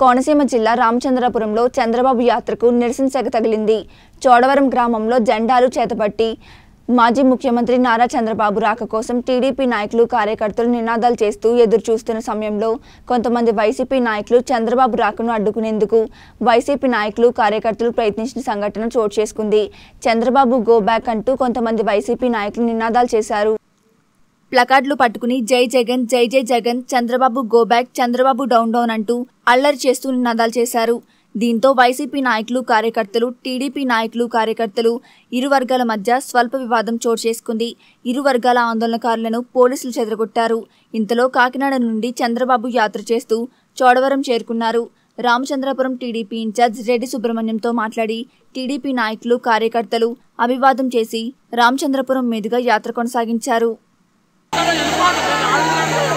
కోనసీమ జిల్లా రామచంద్రపురంలో చంద్రబాబు యాత్రకు నిరసన సెగ తగిలింది చోడవరం గ్రామంలో జెండాలు చేతపట్టి మాజీ ముఖ్యమంత్రి నారా చంద్రబాబు రాక కోసం టీడీపీ నాయకులు కార్యకర్తలు నినాదాలు చేస్తూ ఎదురు చూస్తున్న సమయంలో కొంతమంది వైసీపీ నాయకులు చంద్రబాబు రాకను అడ్డుకునేందుకు వైసీపీ నాయకులు కార్యకర్తలు ప్రయత్నించిన సంఘటన చోటు చేసుకుంది చంద్రబాబు గో బ్యాక్ అంటూ కొంతమంది వైసీపీ నాయకులు నినాదాలు చేశారు ప్లకార్డులు పట్టుకుని జై జగన్ జై జై Jagan Chandrababu go back Chandrababu down down అంటూ అల్లరి చేస్తూ నినాదాలు చేశారు దీంతో వైసీపీ నాయకులు కార్యకర్తలు టీడీపీ నాయకులు కార్యకర్తలు ఇరు వర్గాల మధ్య స్వల్ప వివాదం చోటు చేసుకుంది ఇరు వర్గాల ఆందోళనకారులను పోలీసులు చెదరగొట్టారు ఇంతలో కాకినాడ నుండి చంద్రబాబు యాత్ర చేస్తూ చోడవరం చేరుకున్నారు రామచంద్రపురం టీడీపీ ఇన్ఛార్జ్ రెడ్డి సుబ్రహ్మణ్యంతో మాట్లాడి టీడీపీ నాయకులు కార్యకర్తలు అభివాదం చేసి రామచంద్రపురం మీదుగా యాత్ర కొనసాగించారు ¡Vamos!